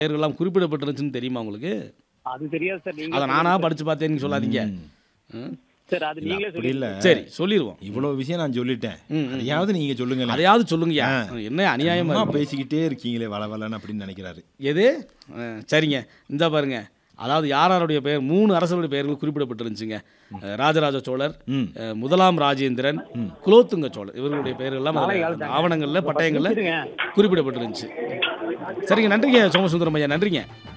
பெயர்கள்லாம் குறிப்பிடப்பட்டிருந்துச்சுன்னு தெரியுமா உங்களுக்கு அது தெரியாது சார் நீங்க அதை நானா படிச்சு பார்த்தேன்னு சொல்லாதீங்க ம். சார் அது நீங்களே அப்படி சொல்லி இல்ல சரி சொல்லிடுவோம் இவ்வளவு விஷயம் நான் சொல்லிட்டேன் ம், ம். அதையாவது நீங்க சொல்லுங்க அதையாவது சொல்லுங்கய்யா என்ன அநியாயமா இருக்கு. பேசிக்கிட்டே இருக்கீங்களே வள வளன்னு அப்படின்னு நினைக்கிறாரு எது ஆ, சரிங்க இந்த பாருங்க அதாவது யார் யாருடைய பெயர் மூணு அரசர்களுடைய பெயர்கள் குறிப்பிடப்பட்டிருந்துச்சுங்க அஹ், ராஜராஜ சோழர் ம். அஹ், முதலாம் ராஜேந்திரன் குலோத்துங்க சோழர் இவர்களுடைய பெயர்கள்லாம் அதுல அந்த ஆவணங்கள்ல பட்டயங்கள்ல வச்சிருங்க. குறிப்பிடப்பட்டிருந்துச்சு சரிங்க நன்றிங்க சோமசுந்தரம் ஐயா நன்றிங்க